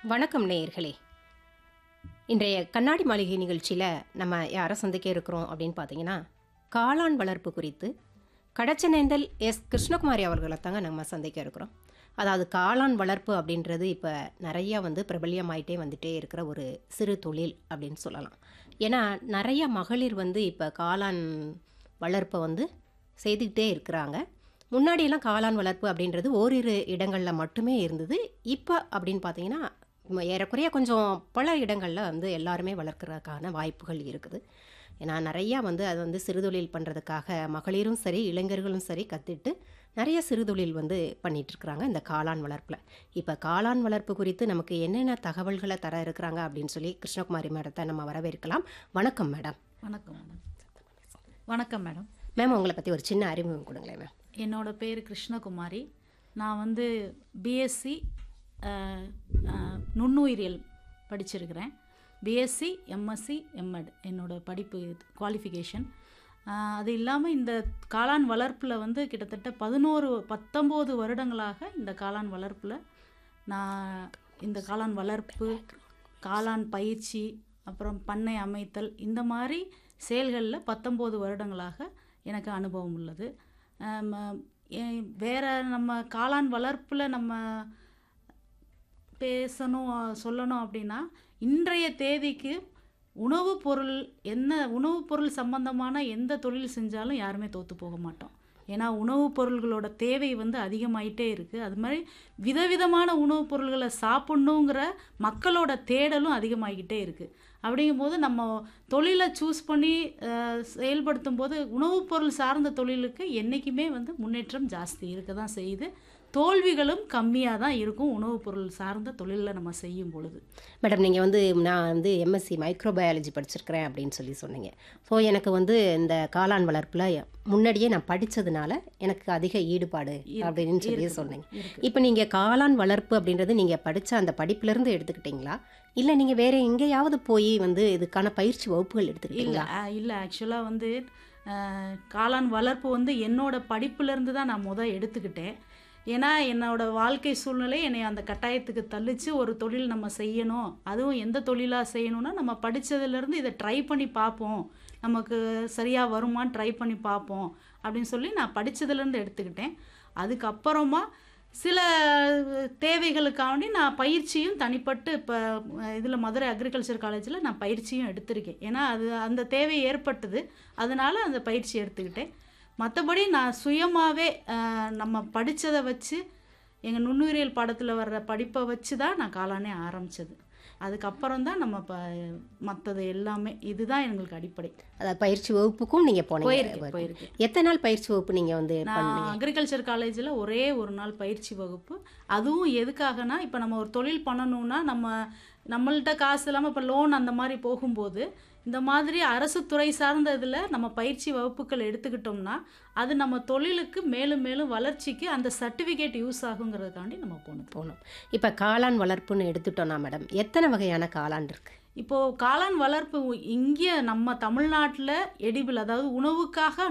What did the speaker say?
வணக்கம் நேயர்களே இன்றைய கண்ணாடி மாளிகை நிகழ்ச்சியில் நம்ம யாரை சந்திக்க இருக்கிறோம் அப்படின்னு பார்த்தீங்கன்னா காளான் வளர்ப்பு குறித்து கடச்சனேந்தல் எஸ் கிருஷ்ணகுமாரி அவர்களை தாங்க நம்ம சந்திக்க இருக்கிறோம் அதாவது காளான் வளர்ப்பு அப்படின்றது இப்போ நிறையா வந்து பிரபல்யமாயிட்டே வந்துட்டே இருக்கிற ஒரு சிறு தொழில் அப்படின்னு சொல்லலாம் ஏன்னா நிறைய மகளிர் வந்து இப்போ காளான் வளர்ப்பை வந்து செய்துக்கிட்டே இருக்கிறாங்க முன்னாடியெல்லாம் காளான் வளர்ப்பு அப்படின்றது ஓரிரு இடங்களில் மட்டுமே இருந்தது இப்போ அப்படின்னு பார்த்தீங்கன்னா ம- ஏறக்குறைய கொஞ்சம் பல இடங்களில் வந்து எல்லாருமே வளர்க்குறதுக்கான வாய்ப்புகள் இருக்குது ஏன்னா நிறையா வந்து அது வந்து சிறுதொழில் பண்ணுறதுக்காக மகளிரும் சரி இளைஞர்களும் சரி கற்றுட்டு நிறைய சிறுதொழில் வந்து பண்ணிட்டு இருக்கிறாங்க இந்த காளான் வளர்ப்பில் இப்போ காளான் வளர்ப்பு குறித்து நமக்கு என்னென்ன தகவல்களை தர இருக்கிறாங்க அப்படின்னு சொல்லி கிருஷ்ணகுமாரி மேடத்தை நம்ம வரவேற்கலாம் வணக்கம் மேடம் வணக்கம் மேடம் வணக்கம் மேடம் மேம் உங்களை பற்றி ஒரு சின்ன அறிமுகம் கொடுங்களேன் மேம் என்னோட பேர் கிருஷ்ணகுமாரி நான் வந்து பிஎஸ்சி நுண்ணுயிரியல் படிச்சிருக்கிறேன் பிஎஸ்சி எம்எஸ்சி எம்எட் என்னோட படிப்பு குவாலிஃபிகேஷன் அது இல்லாமல் இந்த காளான் வளர்ப்பில் வந்து கிட்டத்தட்ட பதினோரு பத்தொம்போது வருடங்களாக இந்த காளான் வளர்ப்பில் நான் இந்த காளான் வளர்ப்பு காளான் பயிற்சி அப்புறம் பண்ணை அமைத்தல் இந்த மாதிரி செயல்களில் பத்தொம்போது வருடங்களாக எனக்கு அனுபவம் உள்ளது ஆம், ஏ- வேற நம்ம காளான் வளர்ப்பில் நம்ம பேசணும் சொல்லணும் அப்படின்னா இன்றைய தேதிக்கு உணவுப் பொருள் என்ன உணவுப் பொருள் சம்பந்தமான எந்த தொழில் செஞ்சாலும் யாருமே தோற்று போக மாட்டோம் ஏன்னா உணவுப் பொருள்களோட தேவை வந்து அதிகமாயிட்டே இருக்குது அது மாதிரி விதவிதமான உணவுப் பொருள்களை சாப்பிட்ணுங்கிற மக்களோட தேடலும் அதிகமாகிக்கிட்டே இருக்குது அப்படிங்கும்போது நம்ம தொழிலை சூஸ் பண்ணி அஹ், செயல்படுத்தும் போது உணவுப் பொருள் சார்ந்த தொழிலுக்கு என்றைக்குமே வந்து முன்னேற்றம் ஜாஸ்தி இருக்க தான் செய்யுது தோல்விகளும் கம்மியாக தான் இருக்கும் உணவுப் பொருள் சார்ந்த தொழிலில் நம்ம செய்யும் பொழுது மேடம் நீங்கள் வந்து நான் வந்து எம்எஸ்சி மைக்ரோபயாலஜி படிச்சிருக்கிறேன் அப்படின்னு சொல்லி சொன்னீங்க ஸோ எனக்கு வந்து இந்த காளான் வளர்ப்பில் முன்னாடியே நான் படித்ததுனால எனக்கு அதிக ஈடுபாடு அப்படின்னு சொல்லி இருக்கு. சொன்னீங்க இருக்கு. இப்போ நீங்கள் காளான் வளர்ப்பு அப்படின்றது நீங்கள் படித்த அந்த படிப்புலேருந்து எடுத்துக்கிட்டீங்களா இல்லை நீங்கள் வேற எங்கேயாவது போய் வந்து இதுக்கான பயிற்சி வகுப்புகள் இல்லை எடுத்துக்கிட்டீங்களா இல்லை ஆக்சுவலாக வந்து அஹ், காளான் வளர்ப்பு வந்து என்னோட படிப்புலேருந்து தான் நான் முத எடுத்துக்கிட்டேன் ஏன்னா என்னோட வாழ்க்கை சூழ்நிலை என்னை அந்த கட்டாயத்துக்கு தள்ளிச்சு ஒரு தொழில் நம்ம செய்யணும் அதுவும் எந்த தொழிலாக செய்யணும்னா நம்ம படித்ததுலேருந்து இதை ட்ரை பண்ணி பார்ப்போம் நமக்கு சரியாக வருமான்னு ட்ரை பண்ணி பார்ப்போம் அப்படின்னு சொல்லி நான் படித்ததுலேருந்து எடுத்துக்கிட்டேன் அதுக்கப்புறமா சில தேவைகளுக்காண்டி நான் பயிற்சியும் தனிப்பட்டு இப்போ இதில் மதுரை அக்ரிகல்ச்சர் காலேஜில் நான் பயிற்சியும் எடுத்திருக்கேன் ஏன்னா அது அந்த தேவை ஏற்பட்டது அதனால அந்த பயிற்சி எடுத்துக்கிட்டேன் மற்றபடி நான் சுயமாகவே நம்ம படித்ததை வச்சு எங்கள் நுண்ணுயிரியல் பாடத்தில் வர்ற படிப்பை வச்சு தான் நான் காளானே ஆரம்பித்தது அதுக்கப்புறம் தான் நம்ம இப்போ மற்றது எல்லாமே இதுதான் எங்களுக்கு அடிப்படை அதாவது பயிற்சி வகுப்புக்கும் நீங்கள் போனீங்க போயிருக்கு போயிருக்கு எத்தனை நாள் பயிற்சி வகுப்பு நீங்கள் வந்து நான் பண்ணீங்க அக்ரிகல்ச்சர் காலேஜில் ஒரே ஒரு நாள் பயிற்சி வகுப்பு அதுவும் எதுக்காகனா இப்போ நம்ம ஒரு தொழில் பண்ணணும்னா நம்ம நம்மள்ட்ட காசு இல்லாமல் இப்போ லோன் அந்த மாதிரி போகும்போது இந்த மாதிரி அரசு துறை சார்ந்த இதில் நம்ம பயிற்சி வகுப்புகள் எடுத்துக்கிட்டோம்னா அது நம்ம தொழிலுக்கு மேலும் மேலும் வளர்ச்சிக்கு அந்த சர்டிஃபிகேட் யூஸ் ஆகுங்கிறதுக்காண்டி நம்ம போகணும் போகணும் இப்போ காளான் வளர்ப்புன்னு எடுத்துட்டோம்னா மேடம் எத்தனை வகையான காளான் இருக்கு இப்போது காளான் வளர்ப்பு இங்கே நம்ம தமிழ்நாட்டில் எடிபிள் அதாவது உணவுக்காக